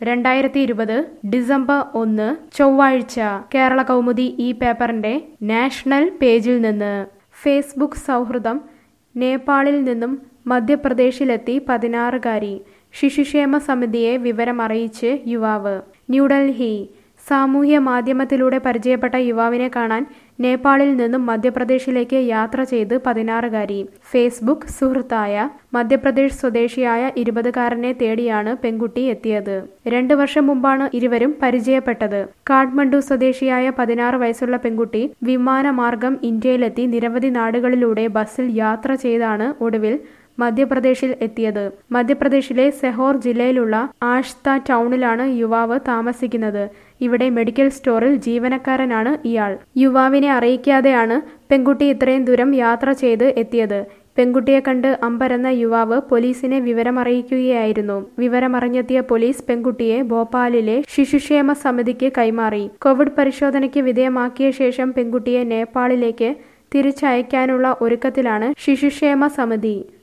രണ്ടായിരത്തി ഇരുപത് ഡിസംബർ ഒന്ന് ചൊവ്വാഴ്ച കേരള കൗമുദി ഈ പേപ്പറിന്റെ നാഷണൽ പേജിൽ നിന്ന് ഫേസ്ബുക്ക് സൗഹൃദം നേപ്പാളിൽ നിന്നും മധ്യപ്രദേശിലെത്തി പതിനാറുകാരി ശിശുക്ഷേമ സമിതിയെ വിവരമറിയിച്ച് യുവാവ് ന്യൂഡൽഹി സാമൂഹ്യ മാധ്യമത്തിലൂടെ പരിചയപ്പെട്ട യുവാവിനെ കാണാൻ നേപ്പാളിൽ നിന്നും മധ്യപ്രദേശിലേക്ക് യാത്ര ചെയ്ത് പതിനാറുകാരി ഫേസ്ബുക്ക് സുഹൃത്തായ മധ്യപ്രദേശ് സ്വദേശിയായ ഇരുപതുകാരനെ തേടിയാണ് പെൺകുട്ടി എത്തിയത് രണ്ടു വർഷം മുമ്പാണ് ഇരുവരും പരിചയപ്പെട്ടത് കാഠ്മണ്ഡു സ്വദേശിയായ പതിനാറ് വയസ്സുള്ള പെൺകുട്ടി വിമാനമാർഗം ഇന്ത്യയിലെത്തി നിരവധി നാടുകളിലൂടെ ബസ്സിൽ യാത്ര ചെയ്താണ് ഒടുവിൽ മധ്യപ്രദേശിൽ എത്തിയത് മധ്യപ്രദേശിലെ സെഹോർ ജില്ലയിലുള്ള ആഷ്ത ടൗണിലാണ് യുവാവ് താമസിക്കുന്നത് ഇവിടെ മെഡിക്കൽ സ്റ്റോറിൽ ജീവനക്കാരനാണ് ഇയാൾ യുവാവിനെ അറിയിക്കാതെയാണ് പെൺകുട്ടി ഇത്രയും ദൂരം യാത്ര ചെയ്ത് എത്തിയത് പെൺകുട്ടിയെ കണ്ട് അമ്പരന്ന യുവാവ് പോലീസിനെ വിവരമറിയിക്കുകയായിരുന്നു വിവരമറിഞ്ഞെത്തിയ പോലീസ് പെൺകുട്ടിയെ ഭോപ്പാലിലെ ശിശുക്ഷേമ സമിതിക്ക് കൈമാറി കോവിഡ് പരിശോധനയ്ക്ക് വിധേയമാക്കിയ ശേഷം പെൺകുട്ടിയെ നേപ്പാളിലേക്ക് തിരിച്ചയക്കാനുള്ള ഒരുക്കത്തിലാണ് ശിശുക്ഷേമ സമിതി